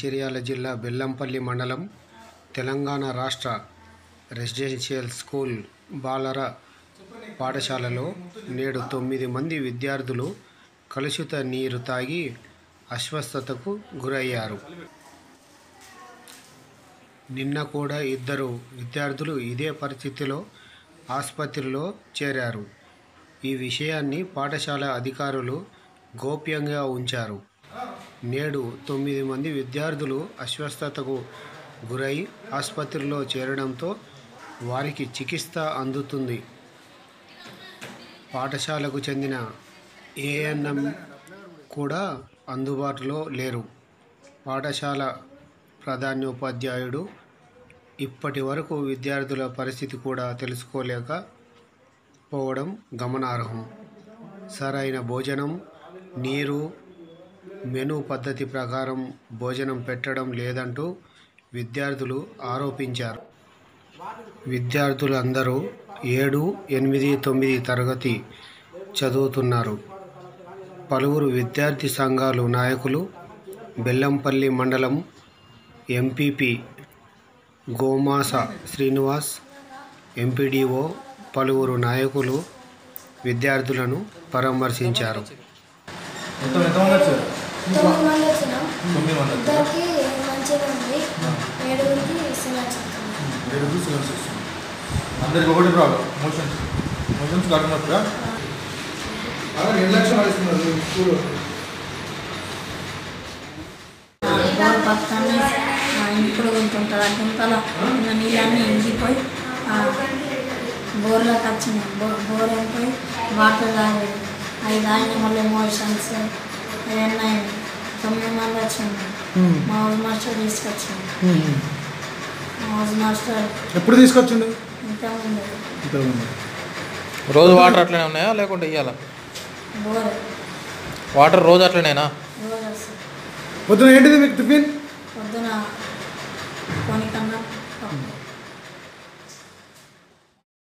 మంచిర్యాల జిల్లా బెల్లంపల్లి మండలం తెలంగాణ రాష్ట్ర రెసిడెన్షియల్ స్కూల్ బాలర పాఠశాలలో నేడు తొమ్మిది మంది విద్యార్థులు కలుషిత నీరు తాగి అస్వస్థతకు గురయ్యారు నిన్న కూడా ఇద్దరు విద్యార్థులు ఇదే పరిస్థితిలో ఆసుపత్రిలో చేరారు ఈ విషయాన్ని పాఠశాల అధికారులు గోప్యంగా ఉంచారు నేడు తొమ్మిది మంది విద్యార్థులు అస్వస్థతకు గురై ఆసుపత్రిలో చేరడంతో వారికి చికిత్స అందుతుంది పాఠశాలకు చెందిన ఏఎన్ఎం కూడా అందుబాటులో లేరు పాఠశాల ప్రధానోపాధ్యాయుడు ఇప్పటి వరకు విద్యార్థుల పరిస్థితి కూడా తెలుసుకోలేకపోవడం గమనార్హం సరైన భోజనం నీరు మెను పద్ధతి ప్రకారం భోజనం పెట్టడం లేదంటూ విద్యార్థులు ఆరోపించారు విద్యార్థులందరూ ఏడు ఎనిమిది తొమ్మిది తరగతి చదువుతున్నారు పలువురు విద్యార్థి సంఘాలు నాయకులు బెల్లంపల్లి మండలం ఎంపీపీ గోమాస శ్రీనివాస్ ఎంపీడీఓ పలువురు నాయకులు విద్యార్థులను పరామర్శించారు మొత్తం ఎంతమంది వచ్చారు తొమ్మిది మంది వచ్చినాం తొమ్మిది మంది వచ్చారు ఇద్దరికి మంచిగా ఉంది ఏడుగురికి సిమెంట్ ఏడు సిలబస్ వస్తుంది అందరికి ఒకటి ప్రాబ్లం మోషన్స్ మోషన్స్ కాకున్నప్పుడా అలా నిర్లక్ష్యం వహిస్తున్నారు స్కూల్ బోర్ పక్కనే ఇంకుడు గుంతుంటుంది ఆ గుంతలో ఉన్న నీళ్ళన్నీ ఇంకిపోయి ఆ బోర్లోకి వచ్చినాయి బో బోర్ అయిపోయి వాటర్ తాగేది అవి తాగిన మళ్ళీ మోషన్స్ అవన్నీ తొమ్మిది మంది వచ్చింది మా హౌస్ మాస్టర్ తీసుకొచ్చింది మా హౌస్ మాస్టర్ ఎప్పుడు తీసుకొచ్చిండు ఇంతకుముందు రోజు వాటర్ అట్లనే ఉన్నాయా లేకుంటే ఇవ్వాలా బోర్ వాటర్ రోజు అట్లనేనా రోజు వస్తుంది పొద్దున ఏంటిది మీకు టిఫిన్ పొద్దున